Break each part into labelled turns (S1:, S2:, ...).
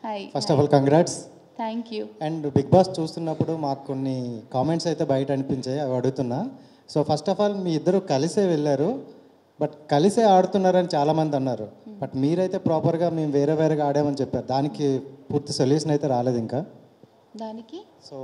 S1: hi
S2: first of all congrats
S1: thank you
S2: and Bigg Boss చూస్తున్నప్పుడు మాకు కొన్ని comments అయితే బయట అనిపించాయి అవి అడుగుతున్నా సో ఫస్ట్ ఆఫ్ ఆల్ మీ ఇద్దరు కలిసే వెళ్ళారు బట్ కలిసే ఆడుతున్నారని చాలామంది అన్నారు బట్ మీరైతే ప్రాపర్గా మేము వేరే వేరేగా ఆడామని చెప్పారు దానికి పూర్తి సొల్యూషన్ అయితే రాలేదు ఇంకా
S1: దానికి
S2: సో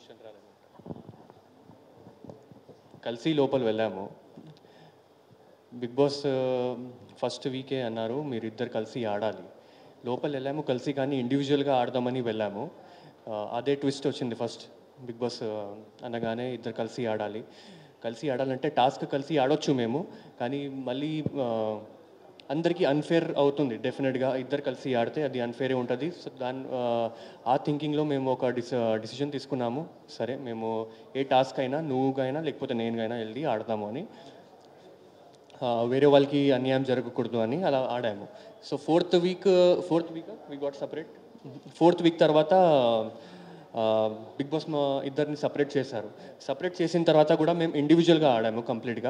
S3: కలిసి లోపల వెళ్ళాము బిగ్ బాస్ ఫస్ట్ వీకే అన్నారు మీరు ఇద్దరు కలిసి ఆడాలి లోపల వెళ్ళాము కలిసి కానీ ఇండివిజువల్గా ఆడదామని వెళ్ళాము ఆ, అదే ట్విస్ట్ వచ్చింది ఫస్ట్ బిగ్ బాస్ అనగానే ఇద్దరు కలిసి ఆడాలి కలిసి ఆడాలంటే టాస్క్ కలిసి ఆడొచ్చు మేము కానీ మళ్ళీ ఆ, అందరికీ అన్ఫేర్ అవుతుంది డెఫినెట్గా ఇద్దరు కలిసి ఆడితే అది అన్ఫేరే ఉంటుంది సో దాని ఆ, ఆ థింకింగ్లో మేము ఒక డిస్ డిసిజన్ తీసుకున్నాము సరే మేము ఏ టాస్క్ అయినా నువ్వుగైనా లేకపోతే నేనుగైనా వెళ్ళి ఆడదాము అని ఆ, వేరే వాళ్ళకి అన్యాయం జరగకూడదు అని అలా ఆడాము so fourth week fourth week we got separate fourth week తర్వాత బిగ్ బాస్ మా ఇద్దరిని సపరేట్ చేశారు సపరేట్ చేసిన తర్వాత కూడా మేము ఇండివిజువల్గా ఆడాము కంప్లీట్గా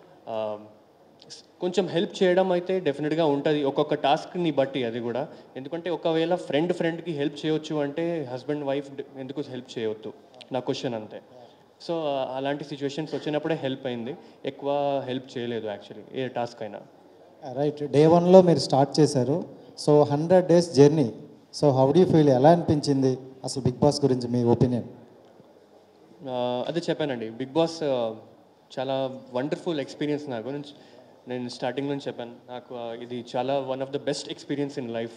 S3: కొంచెం హెల్ప్ చేయడం అయితే డెఫినెట్గా ఉంటుంది ఒక్కొక్క టాస్క్ని బట్టి అది కూడా ఎందుకంటే ఒకవేళ ఫ్రెండ్ ఫ్రెండ్కి హెల్ప్ చేయొచ్చు అంటే హస్బెండ్ వైఫ్ ఎందుకు హెల్ప్ చేయవద్దు నా క్వశ్చన్ అంతే సో అలాంటి సిచ్యువేషన్స్ వచ్చినప్పుడే హెల్ప్ అయింది ఎక్కువ హెల్ప్ చేయలేదు యాక్చువల్లీ ఏ టాస్క్ అయినా
S2: రైట్ డే వన్లో మీరు స్టార్ట్ చేశారు so hundred days journey so how do feel ఎలా అనిపించింది అసలు బిగ్ బాస్ గురించి మీ ఒపీనియన్
S3: ఆ, అదే చెప్పానండి బిగ్ బాస్ ఆ, చాలా వండర్ఫుల్ ఎక్స్పీరియన్స్ నాకు నేను- నేను స్టార్టింగ్ నుంచి చెప్పాను నాకు ఆ, ఇది చాలా one of the best experience in life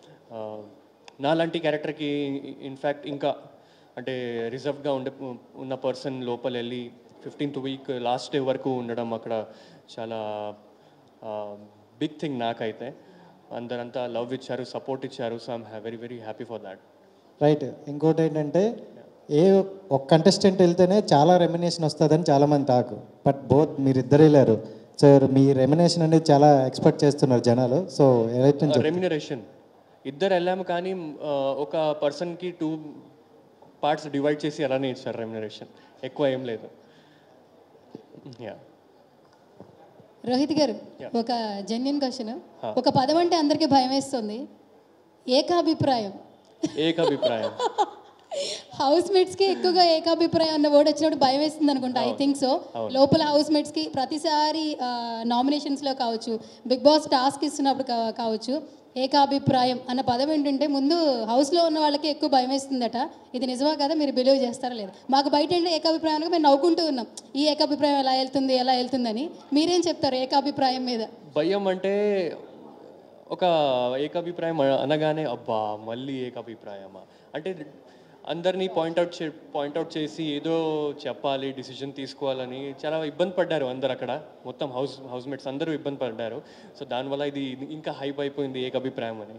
S3: నా లాంటి క్యారెక్టర్కి ఇన్ఫ్యాక్ట్ ఇంకా అంటే రిజర్వ్గా ఉండే ఉన్న పర్సన్ లోపల వెళ్ళి ఫిఫ్టీన్త్ వీక్ లాస్ట్ డే వరకు ఉండడం అక్కడ చాలా బిగ్ థింగ్ నాకైతే అందరంతా లవ్ ఇచ్చారు సపోర్ట్ ఇచ్చారు so I'm very very happy for that
S2: right ఇంకోటి ఏంటంటే ఏ ఒక కంటెస్టెంట్ వెళ్తేనే చాలా రెమినేషన్ వస్తుందని చాలామంది టాకు బట్ బోత్ మీరు ఇద్దరు వెళ్ళారు సో మీ రెమినేషన్ అనేది చాలా ఎక్స్పెక్ట్ చేస్తున్నారు జనాలు సో ఎలైట్ నుంచి
S3: రెమ్యునరేషన్ ఇద్దరు వెళ్ళాము కానీ ఆ, ఒక పర్సన్కి టూ పార్ట్స్ డివైడ్ చేసి అలానే ఇచ్చారు రెమ్యునరేషన్ ఎక్కువ ఏం లేదు యా
S4: రోహిత్ గారు ఒక జెన్యున్ క్వశ్చన్ ఒక పదం అంటే అందరికీ భయం వేస్తుంది ఏకాభిప్రాయం
S3: ఏకాభిప్రాయం
S4: హౌస్ మేట్స్ కి ఎక్కువగా ఏకాభిప్రాయం అన్న వర్డ్ వచ్చినప్పుడు భయం వేస్తుంది అనుకుంటా ఐ థింక్ సో లోపల హౌస్ మేట్స్ కి ప్రతిసారి నామినేషన్స్ లో కావచ్చు బిగ్ బాస్ టాస్క్ ఇస్తున్నప్పుడు కా- కావచ్చు ఏకాభిప్రాయం అన్న పదం ఏంటంటే ముందు హౌస్ లో ఉన్న వాళ్ళకి ఎక్కువ భయం వేస్తుందట ఇది నిజమా కదా మీరు బిలీవ్ చేస్తారా లేదు మాకు బయట ఏంటంటే ఏకాభిప్రాయం అనగా మేము నవ్వుకుంటూ ఉన్నాం ఈ ఏకాభిప్రాయం ఎలా వెళ్తుంది ఎలా వెళ్తుందని మీరేం చెప్తారు ఏకాభిప్రాయం మీద
S3: భయం అంటే ఒక ఏకాభిప్రాయం అనగానే అబ్బా మళ్ళీ ఏకాభిప్రాయమా అంటే అందరినీ పాయింట్అవుట్ చే పాయింట్అవుట్ చేసి ఏదో చెప్పాలి డిసిజన్ తీసుకోవాలని చాలా ఇబ్బంది పడ్డారు అందరు అక్కడ మొత్తం హౌస్ హౌస్ మేట్స్ అందరూ ఇబ్బంది పడ్డారు సో దానివల్ల ఇది ఇంకా హైప్ అయిపోయింది ఏకాభిప్రాయం అని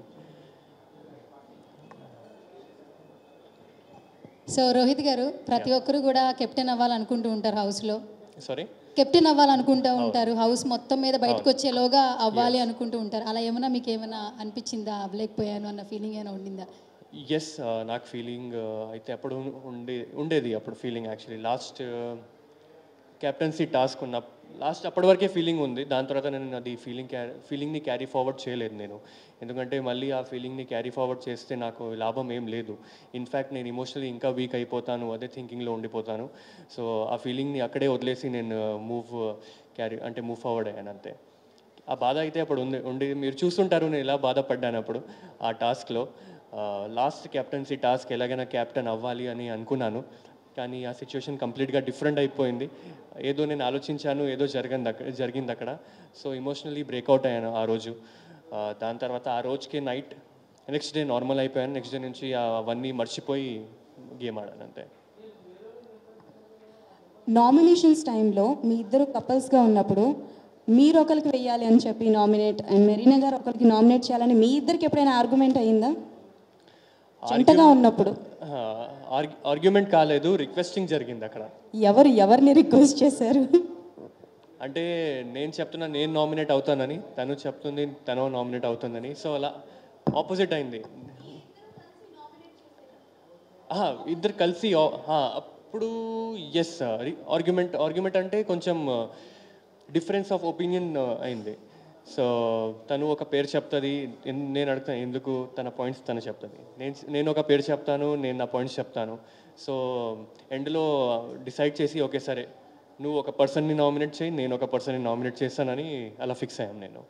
S4: సో రోహిత్ గారు ప్రతి ఒక్కరు కూడా కెప్టెన్ అవ్వాలనుకుంటూ ఉంటారు హౌస్లో
S3: సారీ
S4: కెప్టెన్ అవ్వాలనుకుంటూ ఉంటారు హౌస్ మొత్తం మీద బయటకు వచ్చేలోగా అవ్వాలి అనుకుంటూ ఉంటారు అలా ఏమైనా మీకు ఏమైనా అనిపించిందా అవ్వలేకపోయాను అన్న ఫీలింగ్ ఏమైనా ఉండిందా
S3: ఎస్ నాకు ఫీలింగ్ అయితే అప్పుడు ఉండే ఉండేది అప్పుడు feeling actually last captaincy task ఉన్న లాస్ట్ అప్పటి వరకే ఫీలింగ్ ఉంది దాని తర్వాత నేను అది ఫీలింగ్ క్యారీ ఫీలింగ్ని క్యారీ ఫార్వర్డ్ చేయలేదు నేను ఎందుకంటే మళ్ళీ ఆ ఫీలింగ్ని క్యారీ ఫార్వర్డ్ చేస్తే నాకు లాభం ఏం లేదు ఇన్ఫ్యాక్ట్ నేను ఇమోషనల్లీ ఇంకా వీక్ అయిపోతాను అదే థింకింగ్లో ఉండిపోతాను సో ఆ ఫీలింగ్ని అక్కడే వదిలేసి నేను మూవ్ క్యారీ అంటే మూవ్ ఫార్వర్డ్ అయ్యాను అంతే ఆ బాధ అయితే అప్పుడు ఉంది ఉండి మీరు చూస్తుంటారు నేను ఎలా బాధపడ్డాను అప్పుడు ఆ టాస్క్లో లాస్ట్ కెప్టెన్సీ టాస్క్ ఎలాగైనా క్యాప్టెన్ అవ్వాలి అని అనుకున్నాను కానీ ఆ సిచ్యువేషన్ కంప్లీట్గా డిఫరెంట్ అయిపోయింది ఏదో నేను ఆలోచించాను ఏదో జరిగింది అక్కడ జరిగింది అక్కడ సో ఇమోషనల్లీ బ్రేక్అవుట్ అయ్యాను ఆ రోజు ఆ, దాని తర్వాత ఆ రోజుకి నైట్ నెక్స్ట్ డే నార్మల్ అయిపోయాను నెక్స్ట్ డే నుంచి అవన్నీ మర్చిపోయి గేమ్ ఆడాను అంతే
S5: నామినేషన్స్ టైంలో మీ ఇద్దరు కపుల్స్గా ఉన్నప్పుడు మీరు ఒకరికి వెయ్యాలి అని చెప్పి నామినేట్ అండ్ మెరీనా గారు ఒకరికి నామినేట్ చేయాలని మీ ఇద్దరికి ఎప్పుడైనా ఆర్గ్యుమెంట్ అయ్యిందా జంటగా ఉన్నప్పుడు
S3: ఆర్గ్యుమెంట్ కాలేదు రిక్వెస్టింగ్ జరిగింది అక్కడ
S5: ఎవరు ఎవరిని రిక్వెస్ట్ చేశారు
S3: అంటే నేను చెప్తున్నా నేను నామినేట్ అవుతానని తను చెప్తుంది తను నామినేట్ అవుతుందని సో అలా ఆపోజిట్ అయింది ఆహా, ఇద్దరు కలిసి ఆ- ఆ, అప్పుడు ఎస్ ఆర్గ్యుమెంట్ ఆర్గ్యుమెంట్ అంటే కొంచెం డిఫరెన్స్ ఆఫ్ ఒపీనియన్ అయింది సో తను ఒక పేరు చెప్తుంది ఎన్- నేను అడుగుతాను ఎందుకు తన పాయింట్స్ తను చెప్తుంది నేను నేను ఒక పేరు చెప్తాను నేను నా పాయింట్స్ చెప్తాను సో ఎండ్లో డిసైడ్ చేసి ఓకే సరే నువ్వు ఒక పర్సన్ని నామినేట్ చేయి నేను ఒక పర్సన్ని నామినేట్ చేస్తానని అలా ఫిక్స్ అయ్యాను నేను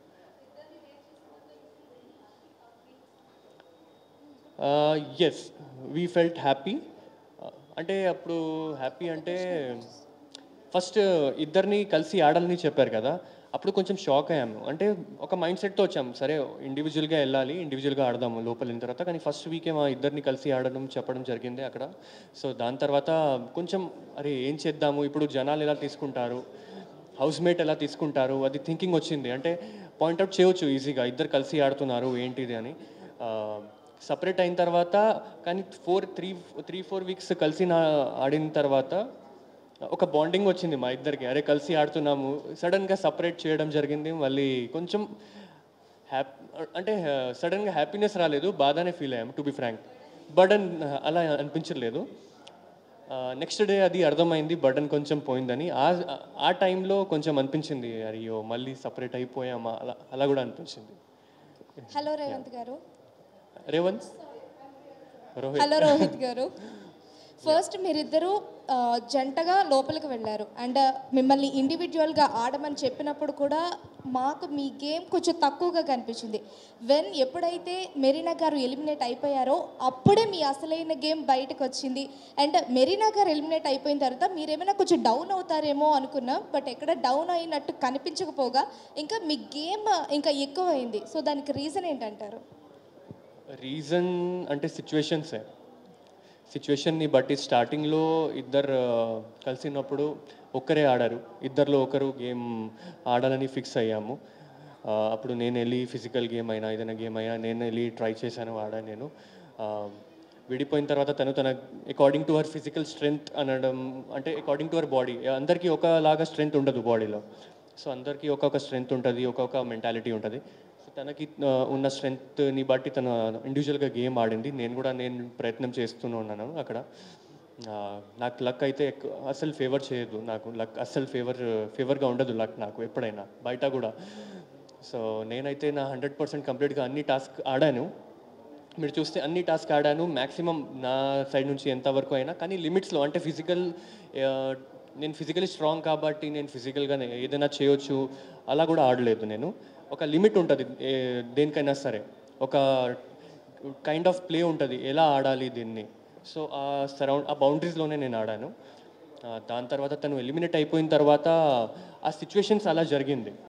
S3: ఎస్ వీ ఫెల్ట్ హ్యాపీ అంటే అప్పుడు హ్యాపీ అంటే ఫస్ట్ ఇద్దరిని కలిసి ఆడాలని చెప్పారు కదా అప్పుడు కొంచెం షాక్ అయ్యాము అంటే ఒక మైండ్ సెట్తో వచ్చాము సరే ఇండివిజువల్గా వెళ్ళాలి ఇండివిజువల్గా ఆడదాము లోపల వెళ్ళిన తర్వాత కానీ ఫస్ట్ వీకే మా ఇద్దరిని కలిసి ఆడడం చెప్పడం జరిగింది అక్కడ సో దాని తర్వాత కొంచెం అరే ఏం చేద్దాము ఇప్పుడు జనాలు ఎలా తీసుకుంటారు హౌస్ మేట్ ఎలా తీసుకుంటారు అది థింకింగ్ వచ్చింది అంటే పాయింట్అవుట్ చేయొచ్చు ఈజీగా ఇద్దరు కలిసి ఆడుతున్నారు ఏంటిది అని సపరేట్ అయిన తర్వాత కానీ four three three four weeks కలిసి నా ఆడిన తర్వాత ఒక బాండింగ్ వచ్చింది మా ఇద్దరికి అరే కలిసి ఆడుతున్నాము సడన్గా సపరేట్ చేయడం జరిగింది మళ్ళీ కొంచెం హ్యాప్ అంటే సడన్గా హ్యాపీనెస్ రాలేదు బాధానే ఫీల్ అయ్యాము టు బి ఫ్రాంక్ బర్డన్ అలా అనిపించలేదు నెక్స్ట్ డే అది అర్థమైంది బర్డన్ కొంచెం పోయిందని ఆ ఆ టైంలో కొంచెం అనిపించింది అయ్యో మళ్ళీ సపరేట్ అయిపోయామా అలా అలా కూడా అనిపించింది
S6: హలో రేవంత్ గారు
S3: రేవంత్ రోహిత్
S6: హలో రోహిత్ గారు ఫస్ట్ మీరిద్దరూ ఆ, జంటగా లోపలికి వెళ్ళారు అండ్ మిమ్మల్ని ఇండివిజువల్గా ఆడమని చెప్పినప్పుడు కూడా మాకు మీ గేమ్ కొంచెం తక్కువగా కనిపించింది వెన్ ఎప్పుడైతే మెరీనా గారు ఎలిమినేట్ అయిపోయారో అప్పుడే మీ అసలైన గేమ్ బయటకు వచ్చింది అండ్ మెరీనా గారు ఎలిమినేట్ అయిపోయిన తర్వాత మీరేమైనా కొంచెం డౌన్ అవుతారేమో అనుకున్నాం బట్ ఎక్కడ డౌన్ అయినట్టు కనిపించకపోగా ఇంకా మీ గేమ్ ఇంకా ఎక్కువైంది సో దానికి రీజన్ ఏంటంటారు
S3: రీజన్ అంటే సిచ్యువేషన్సే సిచ్యువేషన్ని బట్టి స్టార్టింగ్లో ఇద్దరు కలిసినప్పుడు ఒక్కరే ఆడారు ఇద్దరిలో ఒకరు గేమ్ ఆడాలని ఫిక్స్ అయ్యాము ఆ, అప్పుడు నేను వెళ్ళి ఫిజికల్ గేమ్ అయినా ఏదైనా గేమ్ అయినా నేను వెళ్ళి ట్రై చేశాను ఆడాను నేను ఆ, విడిపోయిన తర్వాత తను తన according to her physical strength అనడం అంటే అకార్డింగ్ టు హర్ బాడీ అందరికీ ఒకలాగా స్ట్రెంగ్త్ ఉండదు బాడీలో సో అందరికీ ఒక్కొక్క స్ట్రెంగ్త్ ఉంటుంది ఒక్కొక్క మెంటాలిటీ ఉంటుంది సో తనకి ఆ, ఉన్న స్ట్రెంగ్త్ని బట్టి తన ఇండివిజువల్గా గేమ్ ఆడింది నేను కూడా నేను ప్రయత్నం చేస్తూనే ఉన్నాను అక్కడ ఆ, నాకు లక్ అయితే ఎక్కు- అస్సలు ఫేవర్ చేయదు నాకు లక్ అస్సలు ఫేవర్ ఫేవర్గా ఉండదు లక్ నాకు ఎప్పుడైనా బయట కూడా సో నేనైతే నా హండ్రెడ్ పర్సెంట్ కంప్లీట్గా అన్ని టాస్క్ ఆడాను మీరు చూస్తే అన్ని టాస్క్ ఆడాను మ్యాక్సిమం నా సైడ్ నుంచి ఎంతవరకు అయినా కానీ లిమిట్స్లో అంటే ఫిజికల్ నేను ఫిజికలీ స్ట్రాంగ్ కాబట్టి నేను ఫిజికల్గా ఏదైనా చేయొచ్చు అలా కూడా ఆడలేదు నేను ఒక లిమిట్ ఉంటుంది ఏ- దేనికైనా సరే ఒక కైండ్ ఆఫ్ ప్లే ఉంటుంది ఎలా ఆడాలి దీన్ని సో ఆ సరౌండ్ ఆ బౌండరీస్లోనే నేను ఆడాను ఆ, దాని తర్వాత తను ఎలిమినేట్ అయిపోయిన తర్వాత ఆ సిచ్యువేషన్స్ అలా జరిగింది